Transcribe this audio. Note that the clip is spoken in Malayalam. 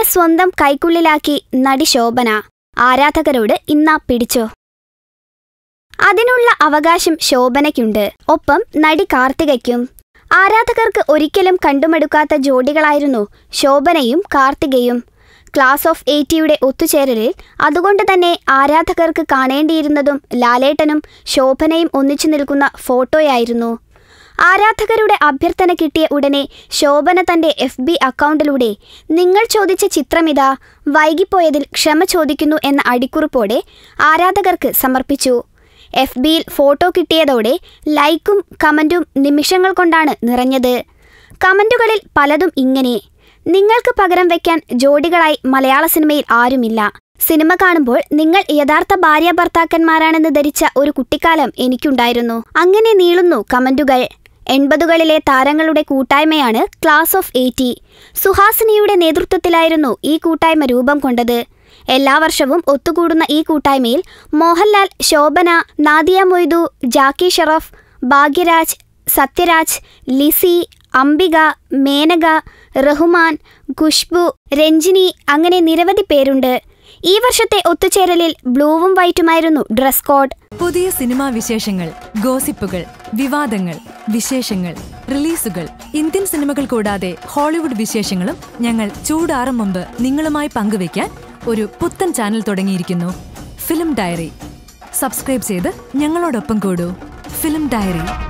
സ്വന്തം കൈക്കുള്ളിലാക്കി നടി ശോഭന ആരാധകരോട് ഇന്നാ പിടിച്ചോ അതിനുള്ള അവകാശം ശോഭനയ്ക്കുണ്ട് ഒപ്പം നടി കാർത്തികയ്ക്കും ആരാധകർക്ക് ഒരിക്കലും കണ്ടുമടുക്കാത്ത ജോഡികളായിരുന്നു ശോഭനയും കാർത്തികയും ക്ലാസ് ഓഫ് എയ്റ്റിയുടെ ഒത്തുചേരലിൽ അതുകൊണ്ട് തന്നെ ആരാധകർക്ക് കാണേണ്ടിയിരുന്നതും ലാലേട്ടനും ശോഭനയും ഒന്നിച്ചു നിൽക്കുന്ന ഫോട്ടോയായിരുന്നു ആരാധകരുടെ അഭ്യർത്ഥന കിട്ടിയ ഉടനെ ശോഭന തന്റെ എഫ് ബി അക്കൗണ്ടിലൂടെ നിങ്ങൾ ചോദിച്ച ചിത്രമിതാ വൈകിപ്പോയതിൽ ക്ഷമ ചോദിക്കുന്നു എന്ന അടിക്കുറിപ്പോടെ ആരാധകർക്ക് സമർപ്പിച്ചു എഫ് ബിയിൽ ഫോട്ടോ കിട്ടിയതോടെ ലൈക്കും കമന്റും നിമിഷങ്ങൾ കൊണ്ടാണ് നിറഞ്ഞത് കമന്റുകളിൽ പലതും ഇങ്ങനെ നിങ്ങൾക്ക് പകരം വയ്ക്കാൻ ജോഡികളായി മലയാള സിനിമയിൽ ആരുമില്ല സിനിമ കാണുമ്പോൾ നിങ്ങൾ യഥാർത്ഥ ഭാര്യ ഭർത്താക്കന്മാരാണെന്ന് ധരിച്ച ഒരു കുട്ടിക്കാലം എനിക്കുണ്ടായിരുന്നു അങ്ങനെ നീളുന്നു കമന്റുകൾ എൺപതുകളിലെ താരങ്ങളുടെ കൂട്ടായ്മയാണ് ക്ലാസ് ഓഫ് എയ്റ്റി സുഹാസിനിയുടെ നേതൃത്വത്തിലായിരുന്നു ഈ കൂട്ടായ്മ രൂപം കൊണ്ടത് എല്ലാ വർഷവും ഒത്തുകൂടുന്ന ഈ കൂട്ടായ്മയിൽ മോഹൻലാൽ ശോഭന നാദിയ മൊയ്തു ജാക്കി ഷറഫ് ഭാഗ്യരാജ് സത്യരാജ് ലിസി അംബിക മേനക റഹ്മാൻ ഖുഷ്ബു രഞ്ജിനി അങ്ങനെ നിരവധി പേരുണ്ട് ഈ വർഷത്തെ ഒത്തുചേരലിൽ ബ്ലൂവും വൈറ്റുമായിരുന്നു ഡ്രസ് കോഡ് പുതിയ സിനിമാ വിശേഷങ്ങൾ ഗോസിപ്പുകൾ വിവാദങ്ങൾ വിശേഷങ്ങൾ റിലീസുകൾ ഇന്ത്യൻ സിനിമകൾ കൂടാതെ ഹോളിവുഡ് വിശേഷങ്ങളും ഞങ്ങൾ ചൂടാറും മുമ്പ് നിങ്ങളുമായി പങ്കുവയ്ക്കാൻ ഒരു പുത്തൻ ചാനൽ തുടങ്ങിയിരിക്കുന്നു ഫിലിം ഡയറി സബ്സ്ക്രൈബ് ചെയ്ത് ഞങ്ങളോടൊപ്പം കൂടൂ ഫിലിം ഡയറി